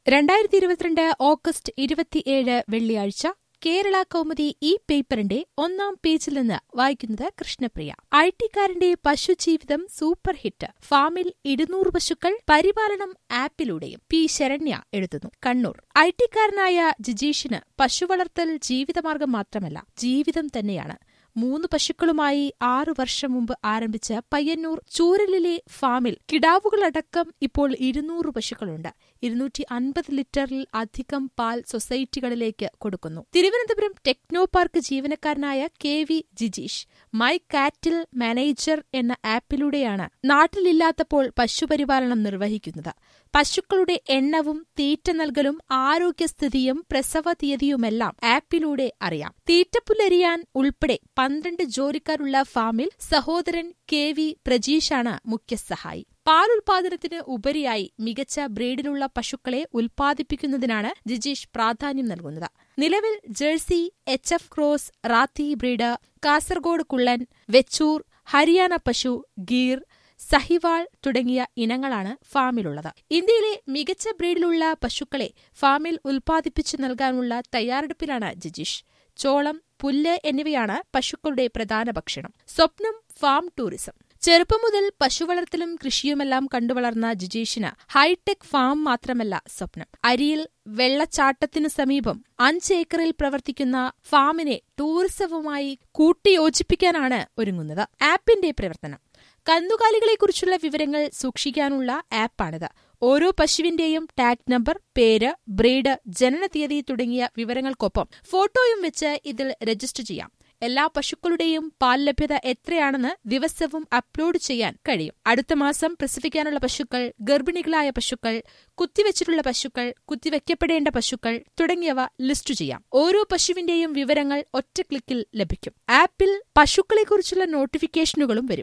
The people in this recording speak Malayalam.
രണ്ടായിരത്തി ഇരുപത്തിരണ്ട് ഓഗസ്റ്റ് ഇരുപത്തിയേഴ് വെള്ളിയാഴ്ച കേരള കൗമുദി ഈ പേപ്പറിന്റെ ഒന്നാം പേജിൽ നിന്ന് വായിക്കുന്നത് കൃഷ്ണപ്രിയ ഐ ടിക്കാരന്റെ പശുജീവിതം സൂപ്പർ ഹിറ്റ് ഫാമിൽ ഇരുന്നൂറ് പശുക്കൾ പരിപാലനം ആപ്പിലൂടെയും പി ശരണ്യ എഴുതുന്നു കണ്ണൂർ ഐ ടിക്കാരനായ ജിജീഷിന് പശുവളർത്തൽ ജീവിതമാർഗം മാത്രമല്ല ജീവിതം തന്നെയാണ് മൂന്ന് പശുക്കളുമായി ആറു വർഷം മുമ്പ് ആരംഭിച്ച പയ്യന്നൂർ ചൂരലിലെ ഫാമിൽ കിടാവുകളടക്കം ഇപ്പോൾ ഇരുന്നൂറ് പശുക്കളുണ്ട് ഇരുന്നൂറ്റി അൻപത് ലിറ്ററിൽ അധികം പാൽ സൊസൈറ്റികളിലേക്ക് കൊടുക്കുന്നു തിരുവനന്തപുരം ടെക്നോ പാർക്ക് ജീവനക്കാരനായ K V Jijeesh my cattle manager എന്ന ആപ്പിലൂടെയാണ് നാട്ടിലില്ലാത്തപ്പോൾ പശുപരിപാലനം നിർവഹിക്കുന്നത് പശുക്കളുടെ എണ്ണവും തീറ്റ നൽകലും ആരോഗ്യസ്ഥിതിയും പ്രസവ തീയതിയുമെല്ലാം ആപ്പിലൂടെ അറിയാം തീറ്റപ്പുലരിയാൻ ഉൾപ്പെടെ പന്ത്രണ്ട് ജോലിക്കാരുള്ള ഫാമിൽ സഹോദരൻ കെ വി പ്രജീഷാണ് മുഖ്യസഹായി പാൽ ഉൽപാദനത്തിന് ഉപരിയായി മികച്ച ബ്രീഡിലുള്ള പശുക്കളെ ഉൽപ്പാദിപ്പിക്കുന്നതിനാണ് ജിജീഷ് പ്രാധാന്യം നൽകുന്നത് നിലവിൽ Jersey H F cross Rathi breed Kasaragod കുള്ളൻ വെച്ചൂർ ഹരിയാന പശു ഗീർ സഹിവാൾ തുടങ്ങിയ ഇനങ്ങളാണ് ഫാമിലുള്ളത് ഇന്ത്യയിലെ മികച്ച ബ്രീഡിലുള്ള പശുക്കളെ ഫാമിൽ ഉൽപ്പാദിപ്പിച്ചു നൽകാനുള്ള തയ്യാറെടുപ്പിലാണ് ജിജീഷ് ചോളം പുല്ല് എന്നിവയാണ് പശുക്കളുടെ പ്രധാന ഭക്ഷണം സ്വപ്നം ഫാം ടൂറിസം ചെറുപ്പം മുതൽ പശുവളർത്തലും കൃഷിയുമെല്ലാം കണ്ടുവളർന്ന ജിജീഷിന് ഹൈടെക് ഫാം മാത്രമല്ല സ്വപ്നം അരിയിൽ വെള്ളച്ചാട്ടത്തിനു സമീപം അഞ്ച് ഏക്കറിൽ പ്രവർത്തിക്കുന്ന ഫാമിനെ ടൂറിസവുമായി കൂട്ടിയോജിപ്പിക്കാനാണ് ഒരുങ്ങുന്നത് ആപ്പിന്റെ പ്രവർത്തനം കന്നുകാലികളെക്കുറിച്ചുള്ള വിവരങ്ങൾ സൂക്ഷിക്കാനുള്ള ആപ്പാണിത് ഓരോ പശുവിന്റെയും ടാഗ് നമ്പർ പേര് ബ്രീഡ് ജനനതീയതി തുടങ്ങിയ വിവരങ്ങൾക്കൊപ്പം ഫോട്ടോയും വെച്ച് ഇതിൽ രജിസ്റ്റർ ചെയ്യാം എല്ലാ പശുക്കളുടെയും പാൽ ലഭ്യത എത്രയാണെന്ന് ദിവസവും അപ്ലോഡ് ചെയ്യാൻ കഴിയും അടുത്ത മാസം പ്രസവിക്കാനുള്ള പശുക്കൾ ഗർഭിണികളായ പശുക്കൾ കുത്തിവെച്ചിട്ടുള്ള പശുക്കൾ കുത്തിവെക്കപ്പെടേണ്ട പശുക്കൾ തുടങ്ങിയവ ലിസ്റ്റ് ചെയ്യാം ഓരോ പശുവിന്റെയും വിവരങ്ങൾ ഒറ്റ ക്ലിക്കിൽ ലഭിക്കും ആപ്പിൽ പശുക്കളെക്കുറിച്ചുള്ള നോട്ടിഫിക്കേഷനുകളും വരും